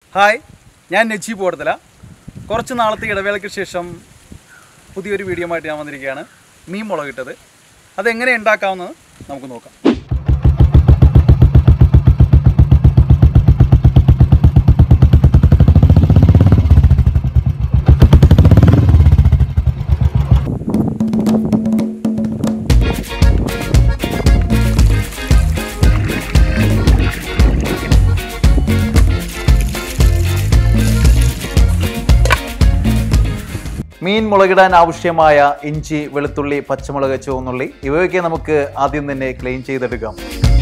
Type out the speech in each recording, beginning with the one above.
hi ഞാൻ നജീബ് ഓടത്തല കുറച്ച് നാളത്തെ ഇടവേളയ്ക്ക് ശേഷം പുതിയൊരു വീഡിയോ ആയിട്ട് ഞാൻ വന്നിരിക്കുകയാണ് മീൻ മുളകിട്ടത് അതെങ്ങനെ ഉണ്ടാക്കാമെന്ന് നമുക്ക് നോക്കാം മീൻ മുളകിടാൻ ആവശ്യമായ ഇഞ്ചി വെളുത്തുള്ളി പച്ചമുളക് ചുവന്നുള്ളി ഇവയൊക്കെ നമുക്ക് ആദ്യം തന്നെ ക്ലീൻ ചെയ്തെടുക്കാം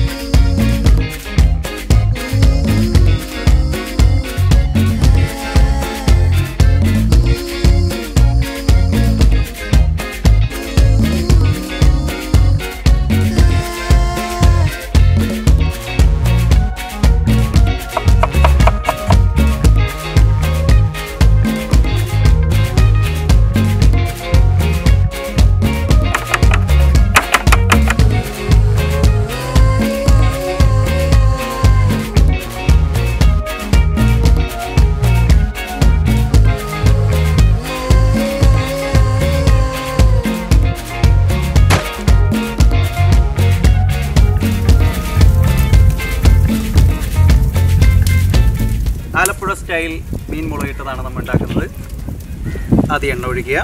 ആലപ്പുഴ സ്റ്റൈൽ മീൻ മുളകിട്ടതാണ് നമ്മൾ ഉണ്ടാക്കുന്നത് ആദ്യം എണ്ണ ഒഴിക്കുക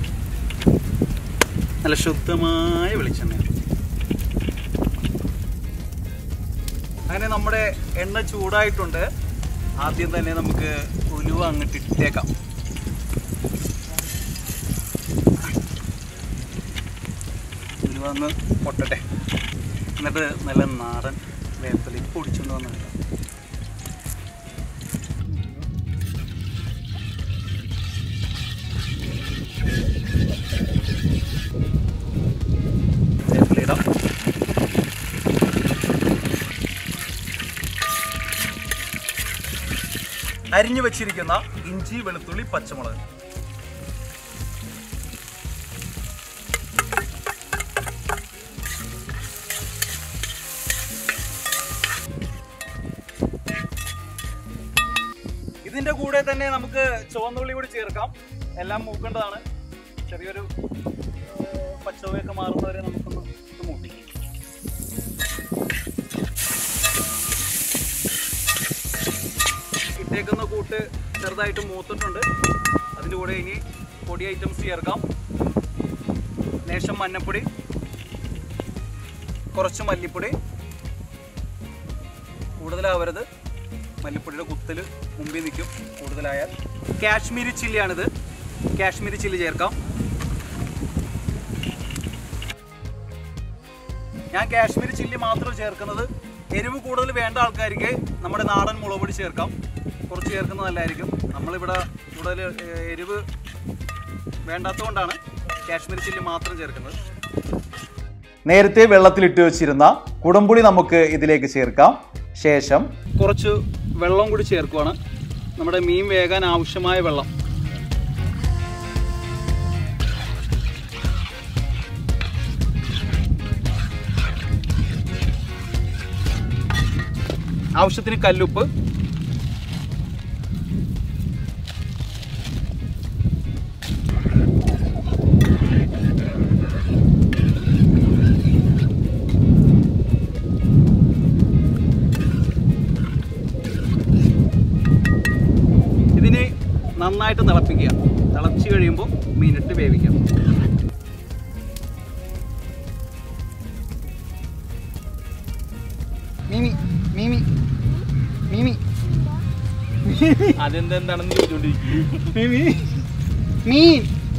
നല്ല ശുദ്ധമായ വെളിച്ചെണ്ണ അങ്ങനെ നമ്മുടെ എണ്ണ ചൂടായിട്ടുണ്ട് ആദ്യം തന്നെ നമുക്ക് ഉലുവ അങ്ങോട്ട് ഇട്ടേക്കാം ഉലുവ ഒന്ന് പൊട്ടട്ടെ എന്നിട്ട് നല്ല നാടൻ വേപ്പലി പൊടിച്ചുകൊണ്ട് വന്നിട്ട് വേപ്പിലിടാം അരിഞ്ഞു വെച്ചിരിക്കുന്ന ഇഞ്ചി വെളുത്തുള്ളി പച്ചമുളക് ഇതിന്റെ കൂടെ തന്നെ നമുക്ക് ചുവന്നുള്ളി കൂടി ചേർക്കാം എല്ലാം മൂക്കേണ്ടതാണ് ചെറിയൊരു ഏഹ്, പച്ചവയൊക്കെ മാറുന്നവരെ നമുക്കൊന്ന് ഇത് മൂപ്പിക്കാം ഇട്ടേക്കുന്ന കൂട്ട് ചെറുതായിട്ട് മൂത്തിട്ടുണ്ട് അതിൻ്റെ കൂടെ ഇനി പൊടി ഐറ്റംസ് ചേർക്കാം ലേശം മഞ്ഞപ്പൊടി കുറച്ച് മല്ലിപ്പൊടി കൂടുതലാവരുത് മല്ലിപ്പൊടിയുടെ കുത്തൽ മുമ്പിൽ നിൽക്കും കൂടുതലായാൽ കാശ്മീരി ചില്ലിയാണിത് കാശ്മീരി ചില്ലി ചേർക്കാം ഞാൻ കാശ്മീരി ചില്ലി മാത്രം ചേർക്കുന്നത് എരിവ് കൂടുതൽ വേണ്ട ആൾക്കാർക്ക് നമ്മുടെ നാടൻ മുളക് പൊടി ചേർക്കാം കുറച്ച് ചേർക്കുന്നത് നല്ലതായിരിക്കും നമ്മളിവിടെ കൂടുതൽ ഏഹ്, എരിവ് വേണ്ടാത്തതുകൊണ്ടാണ് കാശ്മീരി ചില്ലി മാത്രം ചേർക്കുന്നത് നേരത്തെ വെള്ളത്തിലിട്ട് വെച്ചിരുന്ന കുടംപുളി നമുക്ക് ഇതിലേക്ക് ചേർക്കാം ശേഷം കുറച്ച് വെള്ളം കൂടി ചേർക്കുവാണ് നമ്മുടെ മീൻ വേകാൻ ആവശ്യമായ വെള്ളം ആവശ്യത്തിന് കല്ലുപ്പ് ഇതിനെ നന്നായിട്ട് തിളപ്പിക്കുക തിളച്ച് കഴിയുമ്പോൾ മീനിട്ട് വേവിക്കാം മീമി മീമി മീമി അതെന്താണെന്ന് ചോദിച്ചോണ്ടിരിക്കും മീമി മീൻ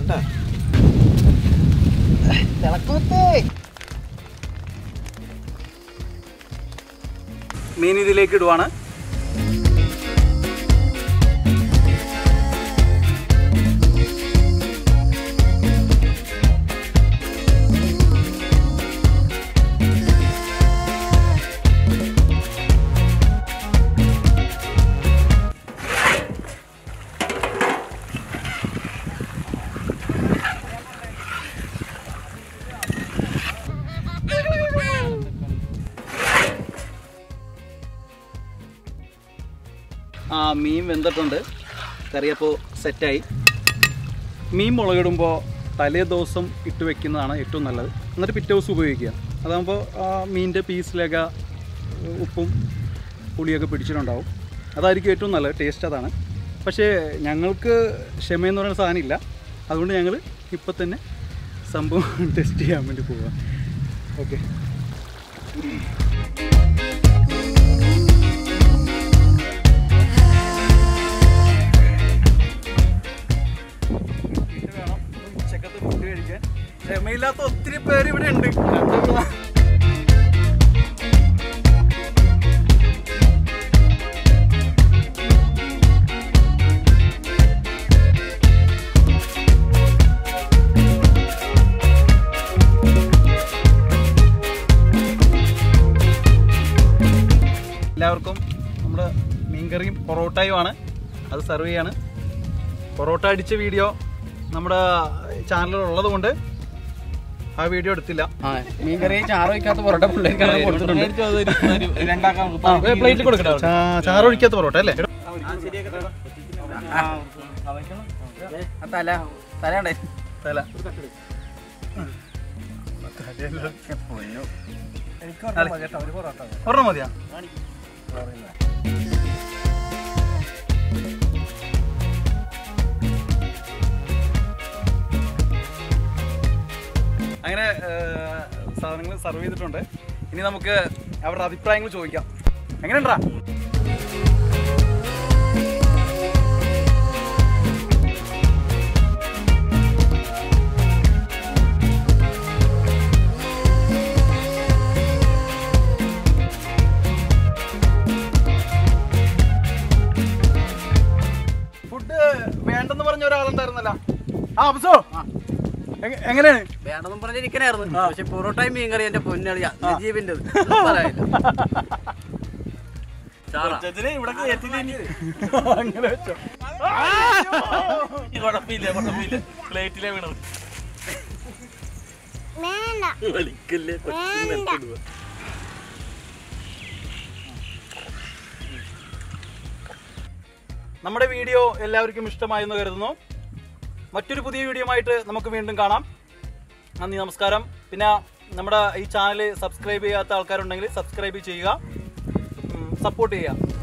തിളക്കത്തേ മീൻ ഇതിലേക്ക് ഇടുവാണ് മീൻ വെന്തിട്ടുണ്ട് കറിയപ്പോൾ സെറ്റായി മീൻ മുളകിടുമ്പോൾ തലേ ദിവസം ഇട്ട് വെക്കുന്നതാണ് ഏറ്റവും നല്ലത് എന്നിട്ട് പിറ്റേ ദിവസം ഉപയോഗിക്കുക അതാകുമ്പോൾ ആ മീനിൻ്റെ പീസിലൊക്കെ ഉപ്പും പുളിയൊക്കെ പിടിച്ചിട്ടുണ്ടാവും അതായിരിക്കും ഏറ്റവും നല്ലത് ടേസ്റ്റ് അതാണ് പക്ഷേ ഞങ്ങൾക്ക് ക്ഷമയെന്ന് പറയുന്ന സാധനം ഇല്ല അതുകൊണ്ട് ഞങ്ങൾ ഇപ്പം തന്നെ സംഭവം ടെസ്റ്റ് ചെയ്യാൻ വേണ്ടി പോവുക ഓക്കെ വേണം ഉച്ചക്കത്തെ ഫുഡ് കഴിക്കാൻ ക്ഷമയില്ലാത്ത ഒത്തിരി പേര് ഇവിടെ ഉണ്ട് എല്ലാവർക്കും നമ്മുടെ മീൻകറിയും പൊറോട്ടയുമാണ് അത് സെർവ് ചെയ്യാണ് പൊറോട്ട അടിച്ച വീഡിയോ നമ്മുടെ ചാനലിൽ ഉള്ളത് കൊണ്ട് ആ വീഡിയോ എടുത്തില്ല മീൻകറി ചാറ് വയ്ക്കാത്ത പൊറോട്ട പിള്ളേർക്കാണ് കൊടുത്തിട്ടുണ്ട് പ്ലേറ്റിൽ കൊടുക്കട്ടെ ചാ- ചാറൊഴിക്കാത്ത പൊറോട്ട അല്ലേ ആ തല തലയുണ്ടേ തല ഒരെണ്ണം മതിയാ അങ്ങനെ സാധനങ്ങൾ സർവ് ചെയ്തിട്ടുണ്ട് ഇനി നമുക്ക് അവരുടെ അഭിപ്രായങ്ങൾ ചോദിക്കാം എങ്ങനെയുണ്ടാ ഫുഡ് വേണ്ടെന്ന് പറഞ്ഞ ഒരാളുണ്ടായിരുന്നല്ലോ ആ അബ്സോ എങ്ങ- എങ്ങനെയാണ് വേണമെന്നും പറഞ്ഞിരിക്കണായിരുന്നു പക്ഷെ പൊറോട്ടയും മീൻകറി എന്റെ പൊന്നളിയാ ജീവന്റെ ഇവിടെ അങ്ങനെ വെച്ചോ കുഴപ്പമില്ല കുഴപ്പമില്ല പ്ലേറ്റിലെ വീണത് വലിക്കല്ലേ കൊച്ചിന് നിലത്തിടുക നമ്മുടെ വീഡിയോ എല്ലാവർക്കും ഇഷ്ടമായെന്ന് കരുതുന്നു മറ്റൊരു പുതിയ വീഡിയോ ആയിട്ട് നമുക്ക് വീണ്ടും കാണാം നന്ദി നമസ്കാരം പിന്നെ നമ്മുടെ ഈ ചാനൽ സബ്സ്ക്രൈബ് ചെയ്യാത്ത ആൾക്കാരുണ്ടെങ്കിൽ സബ്സ്ക്രൈബ് ചെയ്യുക സപ്പോർട്ട് ചെയ്യുക